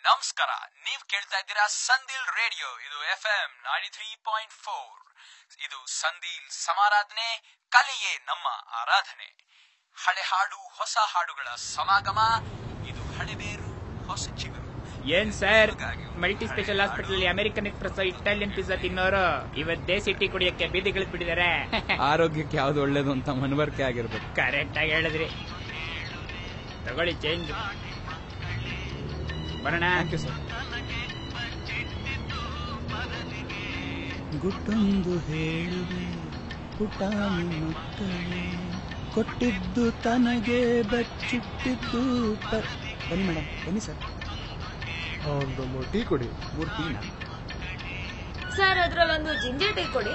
ನಮಸ್ಕಾರ ನೀವ್ ಕೇಳ್ತಾ ಇದ್ದೀರಾ ಸಂದಿಲ್ ರೇಡಿಯೋ ಇದು ಎಫ್ ಎಂ ನಾಡಿ ತ್ರೀ ಪಾಯಿಂಟ್ ಫೋರ್ ಇದು ಸಂದಿಲ್ ಸಮಾರಾಧನೆ ಕಲೆಯೇ ನಮ್ಮ ಆರಾಧನೆ ಹಳೆ ಹಾಡು ಹೊಸ ಹಾಡುಗಳ ಸಮಾಗಮ ಇದು ಹಳೆಬೇರು ಹೊಸ ಚಿಗುರು ಏನ್ sir multi special hospital American express Italian pizza ತಿನ್ನೋರು ಇವತ್ ದೇಸಿ ಟೀ ಕುಡಿಯಕ್ಕೆ ಬೀದಿಗಿಳಿದ್ ಬಿಟ್ಟಿದ್ದಾರೆ ಆರೋಗ್ಯಕ್ಕೆ ಯಾವ್ದು ಒಳ್ಳೇದು ಅಂತ ಮನವರಿಕೆ ಆಗಿರ್ಬೇಕು ಕರೆಕ್ಟ್ ಆಗಿ ಹೇಳಿದ್ರಿ ತಗೊಳ್ಳಿ ಚೇಂಜ್ ಬರೋಣ ಥ್ಯಾಂಕ್ ಯು ಸರ್ ಗುಟ್ಟೊಂದು ಹೇಳುವೆ ಪುಟಾಣಿ ಮಕ್ಕಳೇ ಕೊಟ್ಟಿದ್ದು ತನಗೆ ಬಚ್ಚಿಟ್ಟಿದ್ದು ಪ- ಬನ್ನಿ ಮೇಡಮ್ ಬನ್ನಿ ಸರ್ ಒಂದು ಮೂರು ಟೀ ಕೊಡಿ ಮೂರು ಟೀನ ಸರ್ ಅದ್ರಲ್ಲೊಂದು ಜಿಂಜರ್ ಟೀ ಕೊಡಿ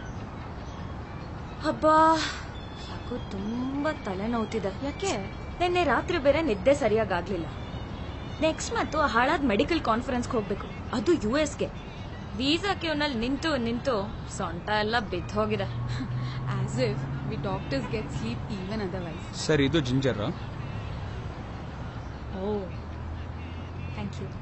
ಹಬ್ಬಾ ಯಾಕೋ ತುಂಬಾ ತಲೆ ನೋವ್ತಿದೆ ಯಾಕೆ ನಿನ್ನೆ ರಾತ್ರಿ ಬೇರೆ ನಿದ್ದೆ ಸರಿಯಾಗಿ ಆಗ್ಲಿಲ್ಲ ನೆಕ್ಸ್ಟ್ ಮತ್ತು ಆ ಹಾಳಾದ ಮೆಡಿಕಲ್ ಕಾನ್ಫರೆನ್ಸ್ಗೆ ಹೋಗ್ಬೇಕು ಅದು ಯು ಎಸ್ಗೆ ವೀಸಾ ಕ್ಯೂನಲ್ಲಿ ನಿಂತು ನಿಂತು ಸೊಂಟ ಎಲ್ಲ ಬಿದ್ದು ಹೋಗಿದೆ As if we doctors get sleep even otherwise. Sir ಇದು ginger oh thank you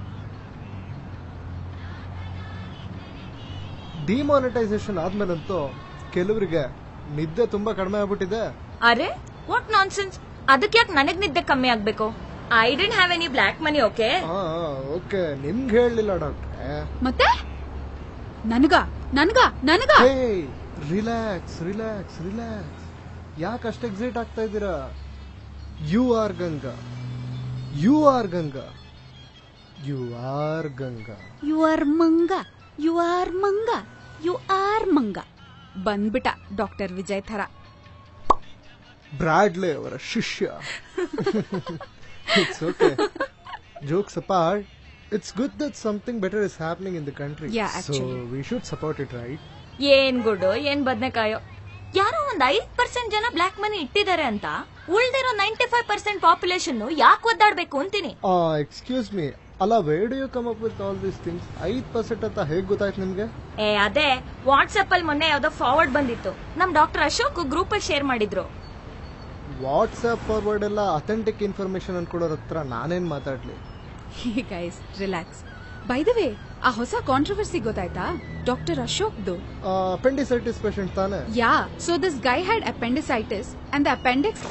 demonetisation ಆದ್ಮೇಲಂತೂ ಕೆಲವರಿಗೆ ನಿದ್ದೆ ತುಂಬಾ ಕಡಿಮೆ ಆಗ್ಬಿಟ್ಟಿದೆ ಅರೆ ವಾಟ್ ನಾನ್ಸೆನ್ಸ್ ಅದಕ್ಕೆ ಯಾಕೆ ನನಗ್ ನಿದ್ದೆ ಕಮ್ಮಿ ಆಗ್ಬೇಕು I don't have any black money okay ಹಾ ಓಕೆ ನಿಮ್ಗೆ ಹೇಳಲಿಲ್ಲ ಡಾಕ್ಟ್ರೆ ಮತ್ತೆ ನನ್ಗ ನನ್ಗ ನನ್ಗ ಹೇ ರಿಲ್ಯಾಕ್ಸ್ ರಿಲ್ಯಾಕ್ಸ್ ರಿಲ್ಯಾಕ್ಸ್ ಯಾಕೆ ಅಷ್ಟು ಎಕ್ಸೈಟ್ ಆಗ್ತಾ ಇದ್ದೀರಾ you are Ganga you are Ganga you are Ganga you are ಮಂಗ ಯು ಆರ್ ಮಂಗ ಯು ಆರ್ ಮಂಗ ಬಂದ್ಬಿಟ ಡಾಕ್ಟರ್ ವಿಜಯ್ ಥರ ಬ್ರಾಡ್ಲೆ ಅವರ ಶಿಷ್ಯ it's okay jokes apart it's good that something better is happening in the country Yeah, so actually. We should support it right ಏನ್ good ಏನ್ ಬದ್ನೆಕಾಯೋ ಯಾರೋ ಒಂದ್ ಐದ್ ಪರ್ಸೆಂಟ್ ಜನ ಬ್ಲಾಕ್ ಮನಿ ಇಟ್ಟಿದ್ದಾರೆ ಅಂತ ಉಳ್ದಿರೋ ನೈಂಟಿ ಫೈವ್ ಪರ್ಸೆಂಟ್ ಪಾಪ್ಯುಲೇಷನ್ ಯಾಕೆ ಒದ್ದಾಡ್ಬೇಕು ಅಂತೀನಿ ಎಕ್ಸ್ಕ್ಯೂಸ್ ಮೀ ಅಲ್ಲ where do you come up with all these things ಐದ್ ಪರ್ಸೆಂಟ್ ಅಂತ ಹೇಗ್ ಗೊತ್ತಾಯ್ತು ನಿಮ್ಗೆ ಏ ಅದೇ ವಾಟ್ಸ್ಆಪ್ ಅಲ್ಲಿ ಮೊನ್ನೆ ಯಾವ್ದೋ ಫಾರ್ವರ್ಡ್ ಬಂದಿತ್ತು ನಮ್ ಡಾಕ್ಟರ್ ಅಶೋಕ್ ಗ್ರೂಪ್ ಅಲ್ಲಿ ಶೇರ್ ಮಾಡಿದ್ರು ವಾಟ್ಸ್ಆಪ್ ಫಾರ್ವರ್ಡ್ ಎಲ್ಲ ಅಥೆಂಟಿಕ್ ಇನ್ಫಾರ್ಮೇಶನ್ ಅನ್ಕೊಡೋರ್ ಹತ್ರ ನಾನೇನ್ ಮಾತಾಡ್ಲಿ guys relax by the way ಆ ಹೊಸ ಕಾಂಟ್ರವರ್ಸಿ ಗೊತ್ತಾಯ್ತಾ ಡಾಕ್ಟರ್ ಅಶೋಕ್ದು ಅಪೆಂಡಿಸೈಟಿಸ್ ಪೇಷಂಟ್ ತಾನೆ yeah so this guy had appendicitis and the appendix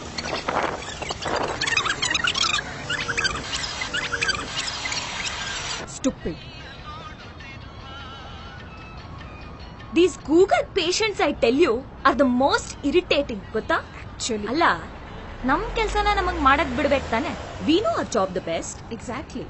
stupid these Google patients I tell you are the most irritating ಗೊತ್ತಾ ಆಕ್ಚುಲಿ ಅಲ್ಲ ನಮ್ ಕೆಲ್ಸನ ನಮಗ್ ಮಾಡಕ್ ಬಿಡ್ಬೇಕು ತಾನೆ we know our job the best exactly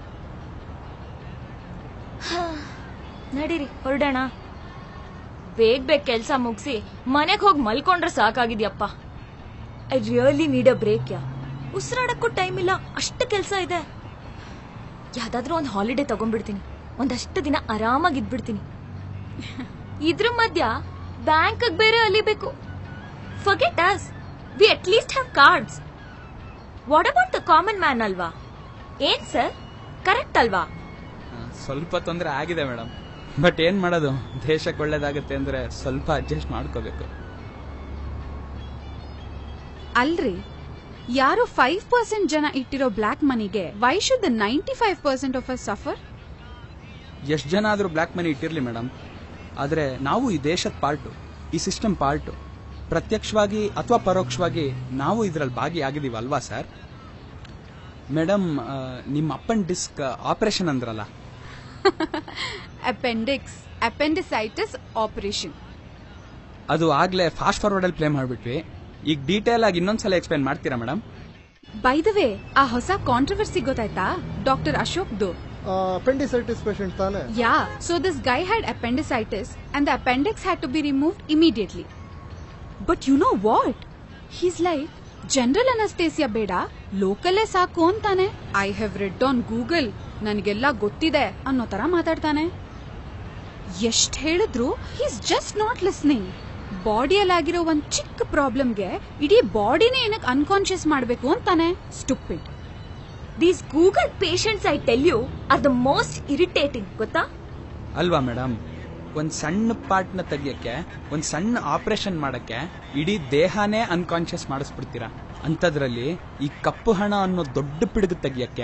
ನಡೀರಿ ಹೊರಡೋಣ ಬೇಗ ಬೇಗ ಕೆಲ್ಸ ಮುಗಿಸಿ ಮನೆಗ್ ಹೋಗಿ ಮಲ್ಕೊಂಡ್ರೆ ಸಾಕಾಗಿದ್ಯಪ್ಪ I really need a break yeah ಉಸಿರಾಡಕ್ಕೂ ಟೈಮ್ ಇಲ್ಲ ಅಷ್ಟು ಕೆಲ್ಸ ಇದೆ ಯಾವ್ದಾದ್ರೂ ಒಂದು ಹಾಲಿಡೇ ತಗೊಂಡ್ಬಿಡ್ತೀನಿ ಒಂದಷ್ಟು ದಿನ ಆರಾಮಾಗಿ ಇದ್ಬಿಡ್ತೀನಿ ಇದ್ರ ಮಧ್ಯ ಬ್ಯಾಂಕ್ ಬೇರೆ ಅಲಿಬೇಕು forget us we at least have cards what about the common man ಅಲ್ವಾ ಏನ್ ಸರ್ ಕರೆಕ್ಟ್ ಅಲ್ವಾ ಸ್ವಲ್ಪ ತೊಂದರೆ ಆಗಿದೆ ಮೇಡಮ್ ಬಟ್ ಏನ್ ಮಾಡೋದು ದೇಶಕ್ಕೆ ಒಳ್ಳೇದಾಗುತ್ತೆ ಅಂದ್ರೆ ಸ್ವಲ್ಪ ಅಡ್ಜಸ್ಟ್ ಮಾಡ್ಕೋಬೇಕು ಅಲ್ರಿ ಯಾರು ಫೈವ್ ಪರ್ಸೆಂಟ್ ಜನ ಇಟ್ಟಿರೋ ಬ್ಲಾಕ್ ಮನಿಗೆ why should the ninety five percent of us suffer ಎಷ್ಟು ಜನ ಆದ್ರೂ ಬ್ಲ್ಯಾಕ್ ಮನಿ ಇಟ್ಟಿರ್ಲಿ ಮೇಡಮ್ ಆದ್ರೆ ನಾವು ಈ ದೇಶದ ಪಾರ್ಟು ಈ ಸಿಸ್ಟಮ್ ಪಾರ್ಟು ಪ್ರತ್ಯಕ್ಷವಾಗಿ ಅಥವಾ ಪರೋಕ್ಷವಾಗಿ ನಾವು ಇದರಲ್ಲಿ ಭಾಗಿಯಾಗಿದ್ದೀವಿ ಅಲ್ವಾ ಸರ್ ಮೇಡಮ್ ನಿಮ್ಮ ಅಪ್ಪನ್ ಡಿಸ್ಕ್ ಆಪರೇಷನ್ ಅಂದ್ರಲ್ಲ ಅಪೆಂಡಿಕ್ಸ್ ಅಪೆಂಡಿಸೈಟಿಸ್ ಆಪರೇಷನ್ ಅದು ಆಗ್ಲೇ ಫಾಸ್ಟ್ ಫಾರ್ವರ್ಡ್ ಅಲ್ಲಿ ಪ್ಲೇ ಮಾಡ್ಬಿಟ್ವಿ ಈಗ ಡೀಟೇಲ್ ಆಗಿ ಇನ್ನೊಂದ್ಸಲ ಎಕ್ಸ್ಪ್ಲೈನ್ ಮಾಡ್ತೀರಾ ಮೇಡಮ್ ಬೈ ದ ವೇ ಆ ಹೊಸ ಕಾಂಟ್ರವರ್ಸಿ ಗೊತ್ತಾಯ್ತಾ ಡಾಕ್ಟರ್ ಅಶೋಕ್ದು ಅಪೆಂಡಿಸೈಟಿಸ್ ಪೇಷಂಟ್ ತಾನೆ yeah so this guy had appendicitis and the appendix had to be removed immediately but you know what he's like general anaesthesia ಬೇಡ ಲೋಕಲ್ಲೇ ಸಾಕು ಅಂತಾನೆ I have read on Google ನನಗೆಲ್ಲ ಗೊತ್ತಿದೆ ಅನ್ನೋ ತರ ಮಾತಾಡ್ತಾನೆ ಎಷ್ಟ್ ಹೇಳಿದ್ರು ಹೀಸ್ ಜಸ್ಟ್ ನಾಟ್ ಲಿಸ್ನಿಂಗ್ ಬಾಡಿಯಲ್ಲಾಗಿರೋ ಒಂದ್ ಚಿಕ್ಕ ಪ್ರಾಬ್ಲಮ್ಗೆ ಇಡೀ ಬಾಡಿನೇ ಏನಕ್ಕೆ ಅನ್ಕಾನ್ಶಿಯಸ್ ಮಾಡ್ಬೇಕು ಅಂತಾನೆ stupid these Google patients I tell you are the most irritating ಗೊತ್ತಾ ಅಲ್ವಾ ಮೇಡಮ್ ಒಂದ್ ಸಣ್ಣ ಪಾರ್ಟ್ನ ತೆಗಿಯಕ್ಕೆ ಒಂದ್ ಸಣ್ಣ ಆಪರೇಷನ್ ಮಾಡಕ್ಕೆ ಇಡೀ ದೇಹನೇ ಅನ್ಕಾನ್ಶಿಯಸ್ ಮಾಡಿಸ್ಬಿಡ್ತೀರಾ ಅಂಥದ್ರಲ್ಲಿ ಈ ಕಪ್ಪು ಹಣ ಅನ್ನೋ ದೊಡ್ಡ ಪಿಡುಗು ತೆಗಿಯಕ್ಕೆ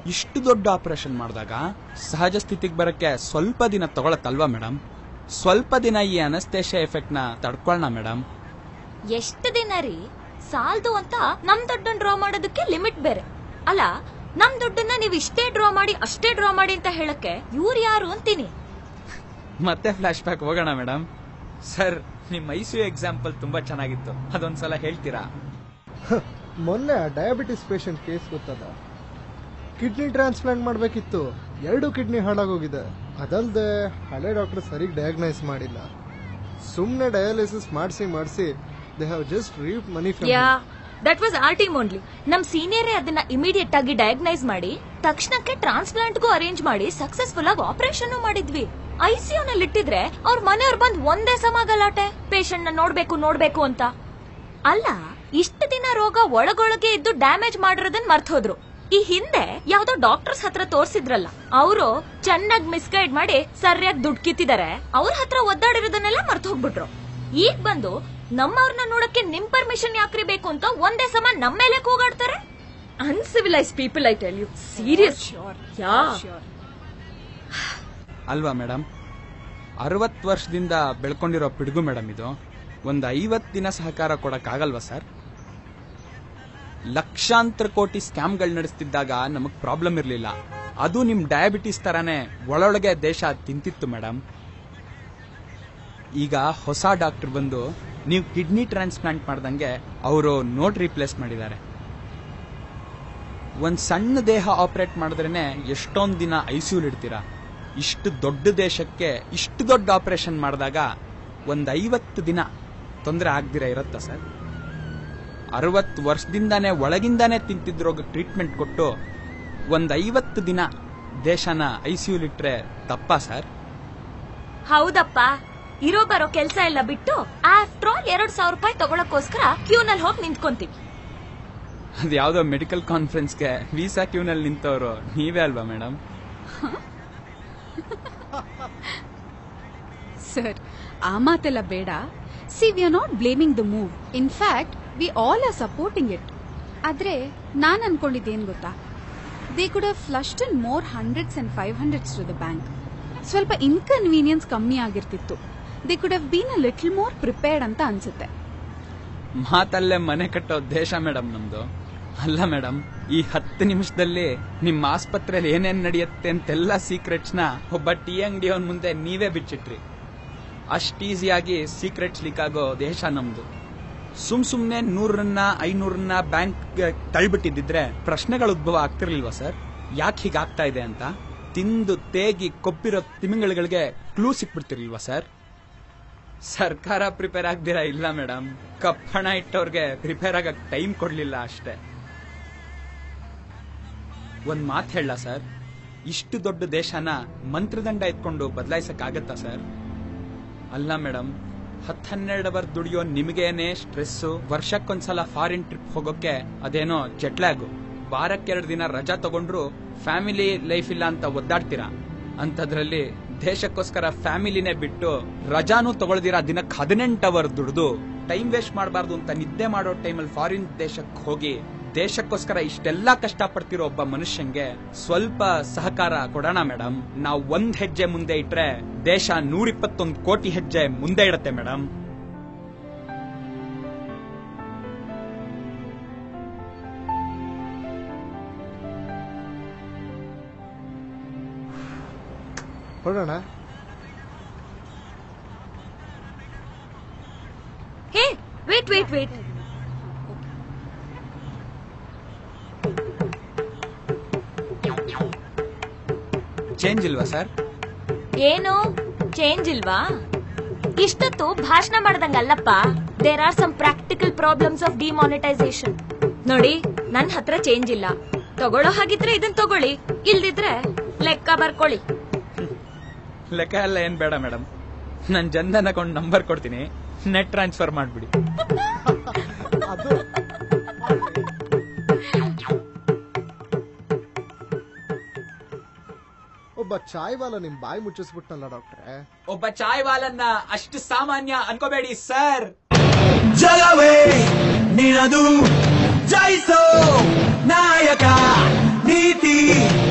ಇಷ್ಟು ದೊಡ್ಡ ಆಪರೇಷನ್ ಮಾಡಿದಾಗ ಸಹಜ ಸ್ಥಿತಿಗೆ ಬರಕ್ಕೆ ಸ್ವಲ್ಪ ದಿನ ತಗೊಳತ್ತಲ್ವಾ ಮೇಡಮ್ ಸ್ವಲ್ಪ ದಿನ ಈ ಅನಸ್ತೇಷ ಎಫೆಕ್ಟ್ ನ ತಡ್ಕೊಳ್ಳೋಣ ಮೇಡಮ್ ಎಷ್ಟು ದಿನ ರೀ ಸಾಲ್ದು ಅಂತ ನಮ್ ದುಡ್ಡನ್ನ ಡ್ರಾ ಮಾಡೋದಕ್ಕೆ ಲಿಮಿಟ್ ಬೇರೆ ಅಲ್ಲ ನಮ್ ದುಡ್ಡನ್ನ ನೀವ್ ಇಷ್ಟೇ ಡ್ರಾ ಮಾಡಿ ಅಷ್ಟೇ ಡ್ರಾ ಮಾಡಿ ಅಂತ ಹೇಳಕ್ಕೆ ಇವ್ರು ಯಾರು ಅಂತೀನಿ ಮತ್ತೆ ಫ್ಲಾಶ್ ಬ್ಯಾಕ್ ಹೋಗೋಣ ಮೇಡಮ್ ಸರ್ ನಿಮ್ ಐಸಿಯು ಎಕ್ಸಾಂಪಲ್ ತುಂಬಾ ಚೆನ್ನಾಗಿತ್ತು ಅದೊಂದ್ಸಲ ಹೇಳ್ತೀರಾ ಮೊನ್ನೆ ಡಯಾಬಿಟಿಸ್ ಪೇಷಂಟ್ ಕೇಸ್ ಗೊತ್ತದ ಕಿಡ್ನಿ ಟ್ರಾನ್ಸ್ಪ್ಲಾಂಟ್ ಮಾಡಬೇಕಿತ್ತು ಎರಡು ಕಿಡ್ನಿ ಹಾಳಾಗೋಗಿದೆ ಅದಲ್ದೆ ಹಳೆ ಡಾಕ್ಟರ್ ಸರಿಗ್ ಡಯಾಗ್ನೈಸ್ ಮಾಡಿಲ್ಲ ಸುಮ್ಮನೆ ಡಯಾಲಿಸಿಸ್ ಮಾಡಿಸಿ ಮಾಡಿಸಿ they have just reap money yeah that was our team only ನಮ್ ಸೀನಿಯರೇ ಅದನ್ನ ಇಮಿಡಿಯೇಟ್ ಆಗಿ ಡಯಾಗ್ನೈಸ್ ಮಾಡಿ ತಕ್ಷಣಕ್ಕೆ ಟ್ರಾನ್ಸ್ಪ್ಲಾಂಟ್ಗೂ ಅರೇಂಜ್ ಮಾಡಿ ಸಕ್ಸಸ್ಫುಲ್ ಆಗಿ ಆಪರೇಷನ್ ಮಾಡಿದ್ವಿ ಐಸಿಯು ನಲ್ಲಿ ಇಟ್ಟಿದ್ರೆ ಅವ್ರ ಮನೆಯವ್ರು ಬಂದ್ ಒಂದೇ ಸಮ ಗಲಾಟೆ ಪೇಷಂಟ್ ನ ನೋಡ್ಬೇಕು ನೋಡ್ಬೇಕು ಅಂತ ಅಲ್ಲ ಇಷ್ಟು ದಿನ ರೋಗ ಒಳಗೊಳಗೆ ಇದ್ದು ಡ್ಯಾಮೇಜ್ ಮಾಡಿರೋದನ್ನ ಮರ್ತ್ ಹೋದ್ರು ಈ ಹಿಂದೆ ಯಾವ್ದೋ ಡಾಕ್ಟರ್ಸ್ ಹತ್ರ ತೋರ್ಸಿದ್ರಲ್ಲ ಅವರು ಚೆನ್ನಾಗಿ ಮಿಸ್ಗೈಡ್ ಮಾಡಿ ಸರಿಯಾಗಿ ದುಡ್ಡು ಕಿತ್ತಿದ್ದಾರೆ ಅವ್ರ ಹತ್ರ ಒದ್ದಾಡಿರೋದನ್ನೆಲ್ಲ ಮರ್ತ್ ಹೋಗ್ಬಿಟ್ರು ಈಗ ಬಂದು ನಮ್ಮವ್ರನ್ನ ನೋಡಕ್ಕೆ ನಿಮ್ ಪರ್ಮಿಷನ್ ಯಾಕ್ರಿ ಬೇಕು ಅಂತ ಒಂದೇ ಸಮ ನಮ್ಮ ಮೇಲೆ ಕೂಗಾಡ್ತಾರೆ uncivilised people I tell you serious yeah ಅಲ್ವಾ ಮೇಡಮ್ ಅರವತ್ತು ವರ್ಷದಿಂದ ಬೆಳ್ಕೊಂಡಿರೋ ಪಿಡುಗು ಮೇಡಮ್ ಇದು ಒಂದು ಐವತ್ತು ದಿನ ಸಹಕಾರ ಕೊಡಕ್ಕಾಗಲ್ವಾ ಸರ್ ಲಕ್ಷಾಂತರ ಕೋಟಿ ಸ್ಕ್ಯಾಮ್ಗಳು ನಡೆಸ್ತಿದ್ದಾಗ ನಮಗ್ ಪ್ರಾಬ್ಲಮ್ ಇರಲಿಲ್ಲ ಅದು ನಿಮ್ ಡಯಾಬಿಟಿಸ್ ತರಾನೇ ಒಳೊಳಗೆ ದೇಶ ತಿಂತಿತ್ತು ಮೇಡಮ್ ಈಗ ಹೊಸ ಡಾಕ್ಟರ್ ಬಂದು ನೀವು ಕಿಡ್ನಿ ಟ್ರಾನ್ಸ್ಪ್ಲಾಂಟ್ ಮಾಡ್ದಂಗೆ ಅವರು ನೋಟ್ ರಿಪ್ಲೇಸ್ ಮಾಡಿದ್ದಾರೆ ಒಂದ್ ಸಣ್ಣ ದೇಹ ಆಪರೇಟ್ ಮಾಡಿದ್ರೇನೆ ಎಷ್ಟೊಂದ್ ದಿನ ಐಸಿಯುಲ್ ಇಡ್ತೀರಾ ಇಷ್ಟು ದೊಡ್ಡ ದೇಶಕ್ಕೆ ಇಷ್ಟು ದೊಡ್ಡ ಆಪರೇಷನ್ ಮಾಡಿದಾಗ ಒಂದ್ ಐವತ್ತು ದಿನ ತೊಂದರೆ ಆಗ್ದಿರ ಇರತ್ತಾ ಸರ್ ಅರವತ್ತು ವರ್ಷದಿಂದಾನೇ ಒಳಗಿಂದಾನೇ ತಿಂತಿದ್ದ ರೋಗ ಟ್ರೀಟ್ಮೆಂಟ್ ಕೊಟ್ಟು ಒಂದ್ ಐವತ್ತು ದಿನ ದೇಶನ ಐಸಿಯುಲ್ ಇಟ್ರೆ ತಪ್ಪಾ ಸರ್ ಹೌದಪ್ಪ ಇರೋ ಬರೋ ಕೆಲ್ಸ ಎಲ್ಲ ಬಿಟ್ಟು ಆಫ್ಟರ್ ಆಲ್ ಎರಡ್ ಸಾವಿರ ರೂಪಾಯಿ ತಗೊಳಕ್ಕೋಸ್ಕರ ಕ್ಯೂನಲ್ಲಿ ಹೋಗಿ ನಿಂತ್ಕೊಂತೀವಿ ಅದು ಯಾವ್ದೋ ಮೆಡಿಕಲ್ ಕಾನ್ಫರೆನ್ಸ್ಗೆ ವೀಸಾ ಕ್ಯೂನಲ್ಲಿ ನಿಂತವರು ನೀವೇ ಅಲ್ವಾ ಮೇಡಮ್ ಸರ್ ಆ ಮಾತೆಲ್ಲ ಬೇಡ see we are not blaming the move in fact we all are supporting it ಆದ್ರೆ ನಾನ್ ಅನ್ಕೊಂಡಿದ್ದೇನ್ ಗೊತ್ತಾ they could have flushed in more hundreds and five hundreds to the bank ಸ್ವಲ್ಪ ಇನ್ಕನ್ವೀನಿಯನ್ಸ್ ಕಮ್ಮಿ ಆಗಿರ್ತಿತ್ತು they could have been a little more prepared ಅಂತ ಅನ್ಸುತ್ತೆ ಮಾತಲ್ಲೇ ಮನೆ ಕಟ್ಟೋ ದೇಶ ಮೇಡಮ್ ನಮ್ದು ಅಲ್ಲ ಮೇಡಮ್ ಈ ಹತ್ತು ನಿಮಿಷದಲ್ಲಿ ನಿಮ್ಮ ಆಸ್ಪತ್ರೆಯಲ್ಲಿ ಏನೇನ್ ನಡೆಯುತ್ತೆ ಅಂತೆಲ್ಲ ಸೀಕ್ರೆಟ್ಸ್ ನ ಒಬ್ಬ ಟೀ ಅಂಗಡಿಯವನ್ ಮುಂದೆ ನೀವೇ ಬಿಚ್ಚಿಟ್ರಿ ಅಷ್ಟ್ ಈಸಿಯಾಗಿ ಸೀಕ್ರೆಟ್ಸ್ ಲೀಕ್ ಆಗೋ ದೇಶ ನಮ್ದು ಸುಮ್ ಸುಮ್ನೆ ನೂರನ್ನ ಐನೂರನ್ನ ಬ್ಯಾಂಕ್ ತಳ್ಬಿಟ್ಟಿದ್ರೆ ಪ್ರಶ್ನೆಗಳು ಉದ್ಭವ ಆಗ್ತಿರ್ಲಿಲ್ವಾ ಸರ್ ಯಾಕೆ ಹೀಗಾಗ್ತಾ ಇದೆ ಅಂತ ತಿಂದು ತೇಗಿ ಕೊಬ್ಬಿರೋ ತಿಮಿಂಗಳುಗಳಿಗೆ ಕ್ಲೂ ಸಿಕ್ಬಿಡ್ತಿರ್ಲಿಲ್ವಾ ಸರ್ ಸರ್ಕಾರ ಪ್ರಿಪೇರ್ ಆಗ್ದಿರಾ ಇಲ್ಲ ಮೇಡಮ್ ಕಪ್ಪಣ ಇಟ್ಟವ್ರಿಗೆ ಪ್ರಿಪೇರ್ ಆಗಕ್ ಟೈಮ್ ಕೊಡ್ಲಿಲ್ಲ ಅಷ್ಟೇ ಒಂದ್ ಮಾತ್ ಹೇಳ ಸರ್ ಇಷ್ಟು ದೊಡ್ಡ ದೇಶನ ಮಂತ್ರದಂಡ ಎತ್ಕೊಂಡು ಬದಲಾಯಿಸಕ್ ಆಗತ್ತಾ ಸರ್ ಅಲ್ಲ ಮೇಡಮ್ ಹತ್ ಹನ್ನೆರಡು ಅವರ್ ದುಡಿಯೋ ನಿಮಗೇನೆ ಸ್ಟ್ರೆಸ್ ವರ್ಷಕ್ಕೊಂದ್ಸಲ ಫಾರಿನ್ ಟ್ರಿಪ್ ಹೋಗೋಕೆ ಅದೇನೋ ಜೆಟ್ಲ್ಯಾಗು ವಾರಕ್ಕೆರಡು ದಿನ ರಜಾ ತಗೊಂಡ್ರು ಫ್ಯಾಮಿಲಿ ಲೈಫ್ ಇಲ್ಲ ಅಂತ ಒದ್ದಾಡ್ತೀರಾ ಅಂತದ್ರಲ್ಲಿ ದೇಶಕ್ಕೋಸ್ಕರ ಫ್ಯಾಮಿಲಿನೇ ಬಿಟ್ಟು ರಜಾನು ತಗೊಳ್ದಿರಾ ದಿನಕ್ಕೆ ಹದಿನೆಂಟು ಅವರ್ ದುಡ್ದು ಟೈಮ್ ವೇಸ್ಟ್ ಮಾಡಬಾರ್ದು ಅಂತ ನಿದ್ದೆ ಮಾಡೋ ಟೈಮಲ್ಲಿ ಫಾರಿನ್ ದೇಶಕ್ಕೆ ಹೋಗಿ ದೇಶಕ್ಕೋಸ್ಕರ ಇಷ್ಟೆಲ್ಲ ಕಷ್ಟಪಡ್ತಿರೋ ಒಬ್ಬ ಮನುಷ್ಯಂಗೆ ಸ್ವಲ್ಪ ಸಹಕಾರ ಕೊಡೋಣ ಮೇಡಮ್ ನಾವು ಒಂದ್ ಹೆಜ್ಜೆ ಮುಂದೆ ಇಟ್ರೆ ದೇಶ ನೂರಿಪ್ಪತ್ತೊಂದು ಕೋಟಿ ಹೆಜ್ಜೆ ಮುಂದೆ ಇಡತ್ತೆ ಮೇಡಮ್ ಹೊರಡೋಣ hey wait wait wait change ಇಲ್ವಾ ಸರ್ ಏನು ಚೇಂಜ್ ಇಲ್ವಾ ಇಷ್ಟೊತ್ತು ಭಾಷಣ ಮಾಡ್ದಂಗಲ್ಲಪ್ಪ there are some practical problems of demonetisation ನೋಡಿ ನನ್ ಹತ್ರ ಚೇಂಜ್ ಇಲ್ಲ ತಗೊಳ್ಳೋ ಹಾಗಿದ್ರೆ ಇದನ್ ತಗೊಳ್ಳಿ ಇಲ್ದಿದ್ರೆ ಲೆಕ್ಕ ಬರ್ಕೊಳ್ಳಿ ಲೆಕ್ಕ ಎಲ್ಲ ಏನ್ ಬೇಡ ಮೇಡಮ್ ನನ್ ಜನ್ಧನ್ ಅಕೌಂಟ್ ನಂಬರ್ ಕೊಡ್ತೀನಿ ನೆಟ್ ಟ್ರಾನ್ಸ್ಫರ್ ಮಾಡ್ಬಿಡಿ ಅದು ಒಬ್ಬ ಚಾಯ್ ವಾಲ ನಿಮ್ ಬಾಯಿ ಮುಚ್ಚಿಸ್ಬಿಟ್ನಲ್ಲ ಡಾಕ್ಟ್ರೆ ಒಬ್ಬ ಚಾಯ್ ವಾಲನ್ನ ಅಷ್ಟು ಸಾಮಾನ್ಯ ಅನ್ಕೋಬೇಡಿ ಸರ್ ಜಗವೇ ನಿನದು ಜಯಿಸೋ ನಾಯಕ ಭೀತಿ